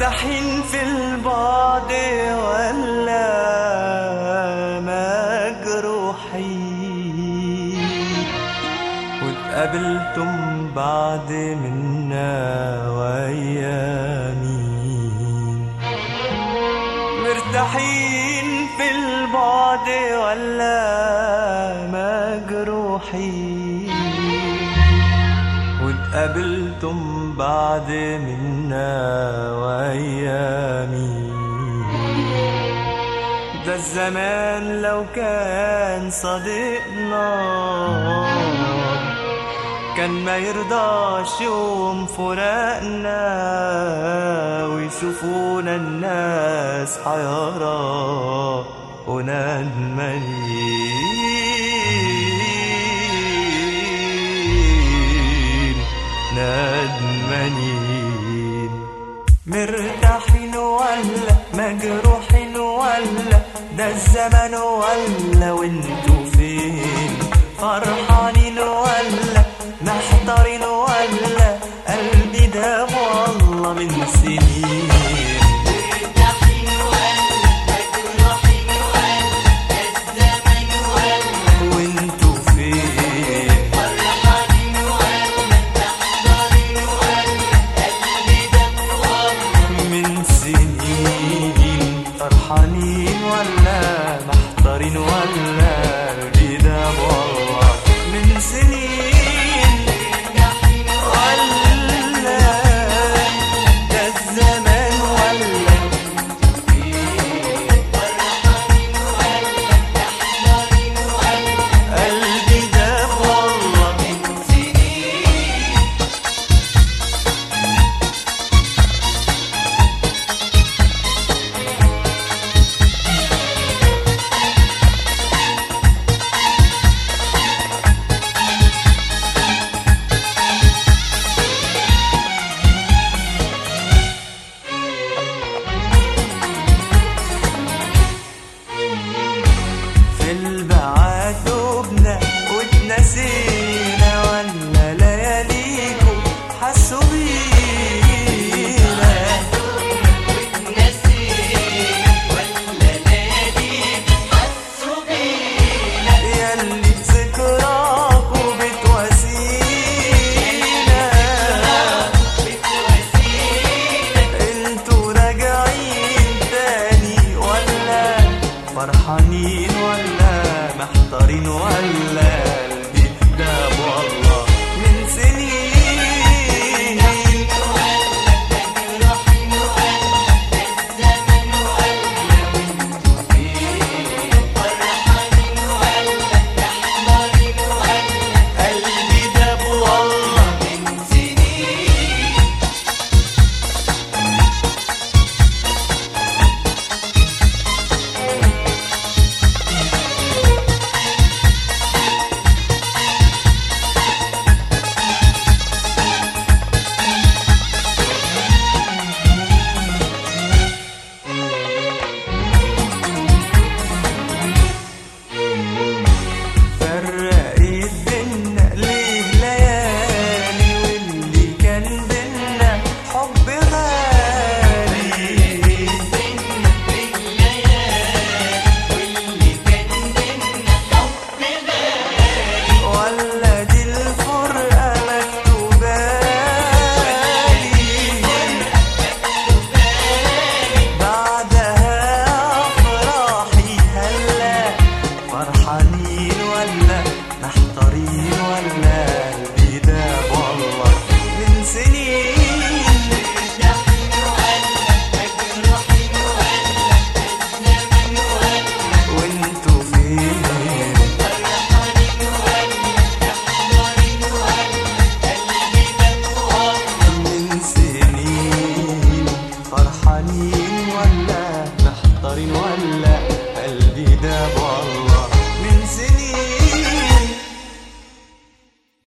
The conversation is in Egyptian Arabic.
مرتاحين في البعد ولا مجروحين واتقابلتم بعد منا وأيامين مرتاحين في البعد ولا مجروحين واتقابلتم بعد منا وأيامي ده الزمان لو كان صديقنا كان ما يرضاش يوم فراقنا ويشوفونا الناس حيارى وندمانين ندمانين مرتاحين ولا مجروحين ولا ده الزمن ولا وانتوا فين فرحانين ولا محتارين ولا قلبي دام والله من سنين وانتوا فين من سنين فرحانين ولا محتارين ولا بدا والله من سنين ولا ده الزمان ولا قلبي داب والله من سنين في البعاد دوبنا واتنسينا ولا لياليكم حسوا بينا ياللي ذكراكوا بتواسينا انتوا راجعين تاني ولا فرحانين ولا محتارين ولا قلبي داب والله من سنين قلبي داب والله من سنين فرقت بينا ليه ليالي واللي كان بينا حب غالي ولا دي الفرقة مكتوبالي بعدها أفراحي هلا فرحانين ولا محتارين ولا قلبي داب والله من سنين وانتوا فين من سنين فرحانين